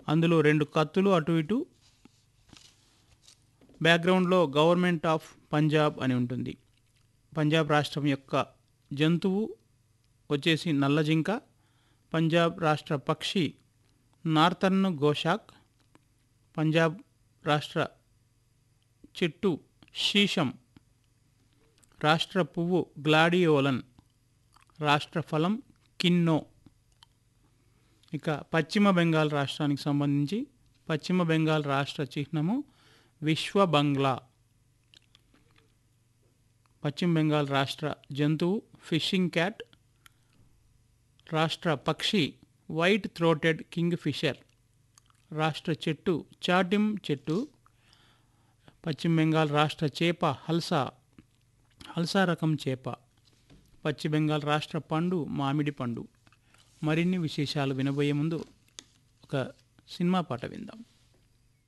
అందులో రెండు కత్తులు అటు ఇటు బ్యాక్గ్రౌండ్లో గవర్నమెంట్ ఆఫ్ పంజాబ్ అని ఉంటుంది పంజాబ్ రాష్ట్రం యొక్క జంతువు వచ్చేసి నల్ల జింక పంజాబ్ రాష్ట్ర పక్షి నార్థర్న్ గోషాక్ పంజాబ్ రాష్ట్ర చెట్టు శీషం రాష్ట్ర పువ్వు గ్లాడియోలన్ రాష్ట్ర ఫలం కిన్నో ఇక పశ్చిమ బెంగాల్ రాష్ట్రానికి సంబంధించి పశ్చిమ బెంగాల్ రాష్ట్ర చిహ్నము విశ్వ బంగ్లా పశ్చిమ బెంగాల్ రాష్ట్ర జంతువు ఫిషింగ్ క్యాట్ రాష్ట్ర పక్షి వైట్ థ్రోటెడ్ కింగ్ ఫిషర్ రాష్ట్ర చెట్టు చాటిమ్ చెట్టు పశ్చిమ బెంగాల్ రాష్ట్ర చేప హల్సా హల్సా రకం చేప పశ్చిమ బెంగాల్ రాష్ట్ర పండు మామిడి పండు మరిన్ని విశేషాలు వినబోయే ముందు ఒక సినిమా పాట విందాం